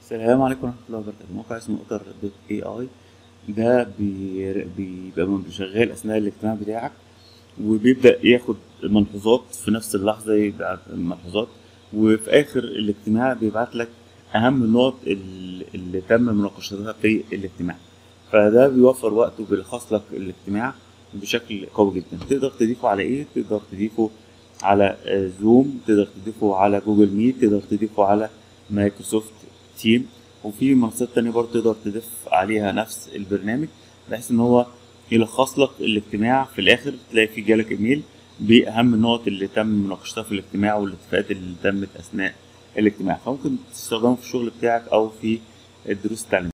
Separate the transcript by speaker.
Speaker 1: السلام عليكم ورحمة الله وبركاته موقع اسمه اوتر دوت اي اي ده بي- بيبقى شغال اثناء الاجتماع بتاعك وبيبدأ ياخد ملحوظات في نفس اللحظة يبعت ملحوظات وفي اخر الاجتماع بيبعت لك اهم النقط ال- اللي تم مناقشتها في الاجتماع فده بيوفر وقت وبيلخص لك الاجتماع بشكل قوي جدا تقدر تضيفه على ايه تقدر تضيفه على آه، زوم تقدر تضيفه على جوجل ميت تقدر تضيفه على مايكروسوفت تيم وفي منصات تانية برضه تقدر تضيف عليها نفس البرنامج بحيث ان هو يلخص لك الاجتماع في الاخر تلاقي فيه جالك ايميل باهم النقط اللي تم مناقشتها في الاجتماع والاتفاقات اللي تمت اثناء الاجتماع فممكن تستخدمه في الشغل بتاعك او في الدروس التعليمية